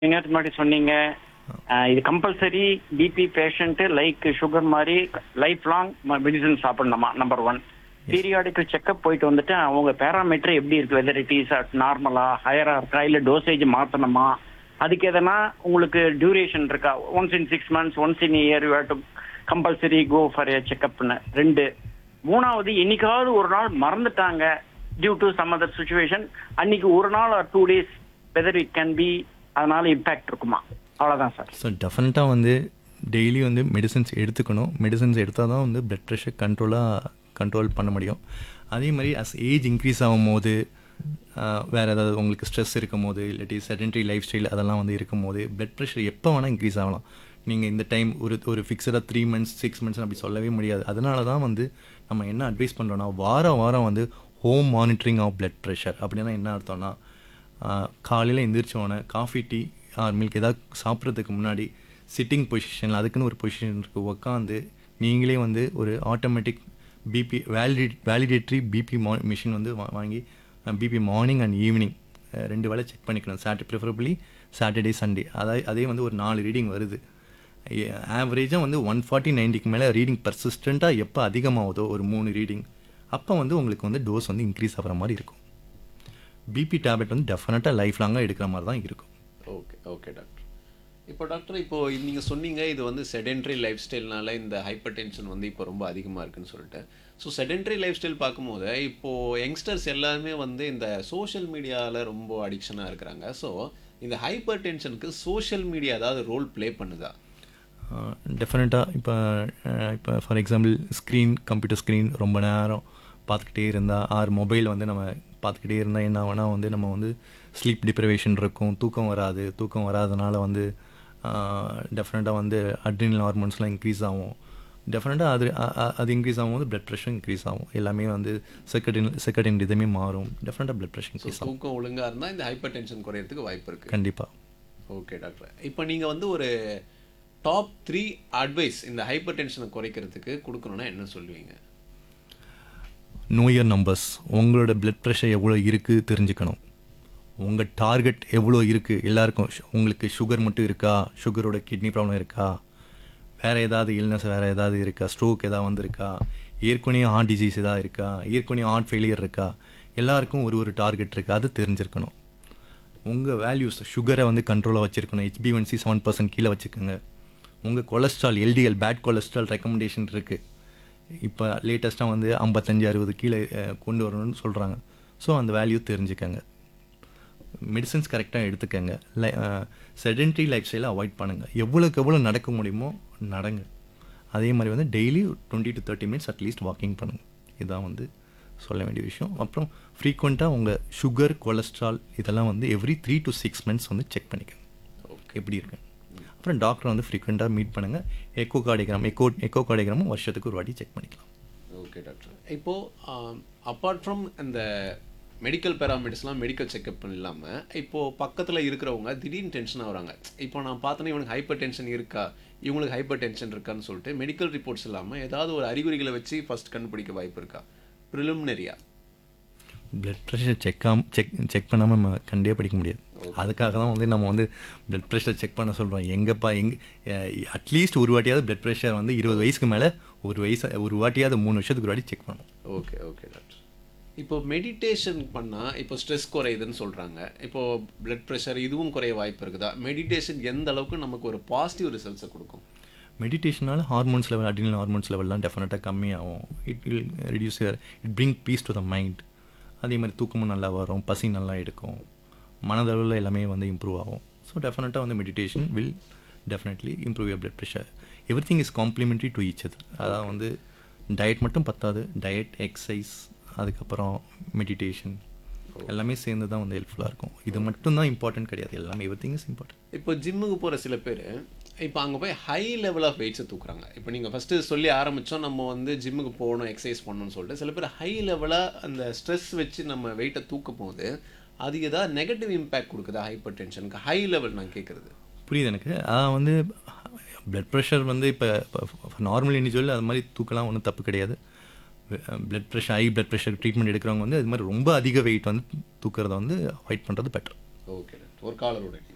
நேரத்துக்கு முன்னாடி சொன்னீங்க அஹ், இது compulsory BP patient like sugar மாதிரி லைஃப் லாங் மெடிசன் சாப்பிடணுமா நம்பர் ஒன் பீரியாடிக்கல் செக்அப் போயிட்டு வந்துட்டு அவங்க பேராமீட்டர் எப்படி இருக்கு வெதர் இட் இஸ் நார்மலா ஹையரா இருக்கா இல்ல டோசேஜ் மாத்தணுமா அதுக்கு எதனா உங்களுக்கு டியூரேஷன் இருக்கா once in six months once in year you to compulsory go for a செக்அப்னு ரெண்டு மூணாவது என்னைக்காவது ஒரு நாள் மறந்துட்டாங்க due to some other situation அன்னைக்கு ஒரு நாள் or two days whether it can be அதனால இம்பாக்ட் இருக்குமா அவ்வளவுதான் சார் ஸோ டெஃபினட்டாக வந்து டெய்லி வந்து மெடிசன்ஸ் எடுத்துக்கணும் மெடிசன்ஸ் எடுத்தால் தான் வந்து பிளட் ப்ரெஷர் கண்ட்ரோலாக கண்ட்ரோல் பண்ண முடியும் அதே மாதிரி அஸ் ஏஜ் இன்க்ரீஸ் ஆகும் போது வேறு ஏதாவது உங்களுக்கு ஸ்ட்ரெஸ் இருக்கும் போது இல்லாட்டி செடென்ட்ரி லைஃப் ஸ்டைல் அதெல்லாம் வந்து இருக்கும் போது பிளட் ப்ரெஷர் எப்போ வேணால் இன்க்ரீஸ் ஆகலாம் நீங்கள் இந்த டைம் ஒரு ஒரு ஃபிக்ஸடாக த்ரீ மந்த்ஸ் சிக்ஸ் மந்த்ஸ் அப்படி சொல்லவே முடியாது அதனால தான் வந்து நம்ம என்ன அட்வைஸ் பண்ணுறோன்னா வாரம் வாரம் வந்து home monitoring of blood pressure அப்படின்னா என்ன அர்த்தம்னா காலையில் எந்திரிச்சோடனே காஃபி டீ ஆர் மில்க் ஏதாவது சாப்பிட்றதுக்கு முன்னாடி சிட்டிங் பொசிஷனில் அதுக்குன்னு ஒரு பொசிஷன் இருக்குது உட்காந்து நீங்களே வந்து ஒரு automatic BP validate validated BP மா மிஷின் வந்து வா- வாங்கி பிபி மார்னிங் அண்ட் ஈவினிங் ரெண்டு வேளை செக் பண்ணிக்கணும் சாட்டர் ப்ரிஃபரபிளி சாட்டர்டே சண்டே அதாவது அதே வந்து ஒரு நாலு ரீடிங் வருது ஆவரேஜாக வந்து ஒன் ஃபார்ட்டி நைன்ட்டிக்கு மேலே ரீடிங் பர்சிஸ்டண்ட்டாக எப்போ அதிகமாகுதோ ஒரு மூணு ரீடிங் அப்போ வந்து உங்களுக்கு வந்து டோஸ் வந்து இன்க்ரீஸ் ஆகிற மாதிரி இருக்கும் பிபி டேப்லெட் வந்து டெஃபினட்டாக லைஃப் லாங்காக எடுக்கிற மாதிரி தான் இருக்கும் ஓகே ஓகே டாக்டர் இப்போ டாக்டர் இப்போ நீங்கள் சொன்னீங்க இது வந்து செடென்ட்ரி லைஃப் ஸ்டைல்னால இந்த ஹைப்பர் டென்ஷன் வந்து இப்போ ரொம்ப அதிகமாக இருக்குன்னு சொல்லிட்டு ஸோ செடென்ட்ரி லைஃப் ஸ்டைல் பார்க்கும்போது இப்போது யங்ஸ்டர்ஸ் எல்லாருமே வந்து இந்த சோஷியல் மீடியாவில் ரொம்ப அடிக்ஷனாக இருக்கிறாங்க ஸோ இந்த ஹைப்பர் டென்ஷனுக்கு சோஷியல் மீடியா ஏதாவது ரோல் ப்ளே பண்ணுதா டெஃபினட்டாக இப்போ இப்போ for example screen computer screen ரொம்ப நேரம் பார்த்துக்கிட்டே இருந்தால் ஆர் மொபைல் வந்து நம்ம பார்த்துக்கிட்டே இருந்தால் என்ன ஆகும்னா வந்து நம்ம வந்து ஸ்லீப் டிப்ரவேஷன் இருக்கும் தூக்கம் வராது தூக்கம் வராதனால வந்து டெஃபினட்டாக வந்து அட்ரினல் ஹார்மோன்ஸ்லாம் இன்க்ரீஸ் ஆகும் டெஃபினட்டாக அது அ- அ- அது இன்க்ரீஸ் ஆகும்போது பிளட் ப்ரெஷர் இன்க்ரீஸ் ஆகும் எல்லாமே வந்து செக்கடின் செக்கடின் இதுமே மாறும் டெஃபினட்டாக பிளட் ப்ரெஷர் ஸோ இன்க்ரீஸ் ஆகும் தூக்கம் ஒழுங்காக இருந்தால் இந்த ஹைப்பர் டென்ஷன் குறையறதுக்கு வாய்ப்பு இருக்குது கண்டிப்பாக ஓகே டாக்டர் இப்போ நீங்கள் வந்து ஒரு டாப் த்ரீ அட்வைஸ் இந்த ஹைப்பர் டென்ஷனை குறைக்கிறதுக்கு கொடுக்கணும்னா என்ன சொல்லுவீங்க நோயர் நம்பர்ஸ் உங்களோட பிளட் ப்ரெஷர் எவ்வளோ இருக்குது தெரிஞ்சுக்கணும் உங்கள் டார்கெட் எவ்வளோ இருக்குது எல்லாருக்கும் ஷு- உங்களுக்கு சுகர் மட்டும் இருக்கா சுகரோட கிட்னி ப்ராப்ளம் இருக்கா வேறு ஏதாவது இல்னஸ் வேறு ஏதாவது இருக்கா ஸ்ட்ரோக் ஏதாவது வந்திருக்கா ஏற்கனவே ஹார்ட் டிசீஸ் ஏதாவது இருக்கா ஏற்கனவே ஹார்ட் ஃபெயிலியர் இருக்கா எல்லாருக்கும் ஒரு ஒரு டார்கெட் இருக்குது அது தெரிஞ்சிருக்கணும் உங்கள் வேல்யூஸ் சுகரை வந்து கண்ட்ரோலாக வச்சுருக்கணும் ஹெச்பிஒன்சி செவன் பர்சன்ட் கீழே வச்சுக்கோங்க உங்கள் cholesterol LDL bad cholesterol recommendation இருக்குது இப்போ லேட்டஸ்ட்டாக வந்து ஐம்பத்தஞ்சு அறுபது கீழே அஹ், கொண்டு வரணும்னு சொல்கிறாங்க ஸோ அந்த வேல்யூ தெரிஞ்சுக்கங்க மெடிசன்ஸ் கரெக்டாக எடுத்துக்கங்க லை செடென்ட்ரி லைஃப் ஸ்டைலை அவாய்ட் பண்ணுங்கள் எவ்வளோக்கு எவ்வளோ நடக்க முடியுமோ நடங்க அதே மாதிரி வந்து daily twenty to thirty minutes at least walking பண்ணுங்கள் இதுதான் வந்து சொல்ல வேண்டிய விஷயம் அப்புறம் ஃப்ரீக்வெண்ட்டாக உங்கள் சுகர் கொலஸ்ட்ரால் இதெல்லாம் வந்து every three to six months வந்து செக் பண்ணிக்கங்க எப்படி இருக்கு அப்புறம் டாக்டரை வந்து ஃப்ரீக்வெண்ட்டாக மீட் பண்ணுங்கள் எக்கோ கார்டிகிராம் எக்கோ எக்கோ கார்டிகிராமும் வருஷத்துக்கு ஒரு வாட்டி செக் பண்ணிக்கலாம் ஓகே டாக்டர் இப்போது அப்பார்ட் ஃப்ரம் இந்த மெடிக்கல் பேராமீட்டர்ஸ்லாம் மெடிக்கல் செக்அப் இல்லாமல் இப்போது பக்கத்தில் இருக்கிறவங்க திடீர்னு டென்ஷன் ஆகுறாங்க இப்போ நான் பார்த்தேன்னா இவனுக்கு ஹைப்பர் டென்ஷன் இருக்கா இவங்களுக்கு ஹைப்பர் டென்ஷன் இருக்கான்னு சொல்லிட்டு மெடிக்கல் ரிப்போர்ட்ஸ் இல்லாமல் ஏதாவது ஒரு அறிகுறிகளை வச்சு ஃபர்ஸ்ட் கண்டுபிடிக்க வாய்ப்பு இருக்கா ப்ரிலிமினரியா பிளட் ப்ரெஷர் செக்காம செக் செக் பண்ணாமல் நம்ம கண்டே படிக்க முடியாது அதுக்காக தான் வந்து நம்ம வந்து பிளட் ப்ரெஷர் செக் பண்ண சொல்கிறோம் எங்கப்பா எங்க அட்லீஸ்ட் ஒரு வாட்டியாவது பிளட் ப்ரெஷர் வந்து இருபது வயசுக்கு மேலே ஒரு வயசு ஒரு வாட்டியாவது மூணு வருஷத்துக்கு ஒரு வாட்டி செக் பண்ணணும் ஓகே ஓகே டாக்டர் இப்போ மெடிடேஷன் பண்ணால் இப்போ ஸ்ட்ரெஸ் குறையுதுன்னு சொல்கிறாங்க இப்போ பிளட் ப்ரெஷர் இதுவும் குறைய வாய்ப்பு இருக்குதா மெடிடேஷன் எந்த அளவுக்கு நமக்கு ஒரு பாசிட்டிவ் ரிசல்ட்ஸை கொடுக்கும் மெடிடேஷனால் ஹார்மோன்ஸ் லெவல் அட்ரினல் ஹார்மோன்ஸ் லெவல்லாம் டெஃபினட்டாக கம்மியாகும் it will reduce it bring peace to the mind அதே மாதிரி தூக்கமும் நல்லா வரும் பசி நல்லா எடுக்கும் மனதளவில் எல்லாமே வந்து இம்ப்ரூவ் ஆகும் ஸோ டெஃபினட்டாக வந்து meditation will definitely improve your blood pressure everything is complementary to each அது அதான் வந்து டயட் மட்டும் பத்தாது டயட் எக்ஸசைஸ் அதுக்கப்புறம் மெடிடேஷன் எல்லாமே சேர்ந்து தான் வந்து ஹெல்ப்ஃபுல்லாக இருக்கும் இது மட்டும் தான் இம்பார்ட்டன்ட் கிடையாது எல்லாமே எவ்ரி திங் இஸ் இம்பார்ட்டன்ட் இப்போ ஜிம்முக்கு போகிற சில பேர் இப்போ அங்கே போய் ஹை லெவல் ஆஃப் வெயிட்ஸை தூக்குறாங்க இப்போ நீங்கள் ஃபஸ்ட்டு சொல்லி ஆரம்பித்தோம் நம்ம வந்து ஜிம்முக்கு போகணும் எக்ஸசைஸ் பண்ணணும்னு சொல்லிட்டு சில பேர் ஹை லெவலாக அந்த ஸ்ட்ரெஸ் வச்சு நம்ம வெயிட்டை தூக்கும் போது அது ஏதாவது நெகட்டிவ் இம்பேக்ட் கொடுக்குதா ஹைப்பர் டென்ஷனுக்கு ஹை லெவல் நான் கேட்குறது புரியுது எனக்கு அதான் வந்து பிளட் ப்ரெஷர் வந்து இப்போ நார்மல் இண்டிவிஜுவல் அது மாதிரி தூக்கலாம் ஒன்றும் தப்பு கிடையாது blood pressure high blood pressure treatment எடுக்கிறவங்க வந்து அது மாதிரி ரொம்ப அதிக வெயிட் வந்து தூக்குறத வந்து அவாய்ட் பண்ணுறது பெட்டர் ஓகே ஒரு காலருடைய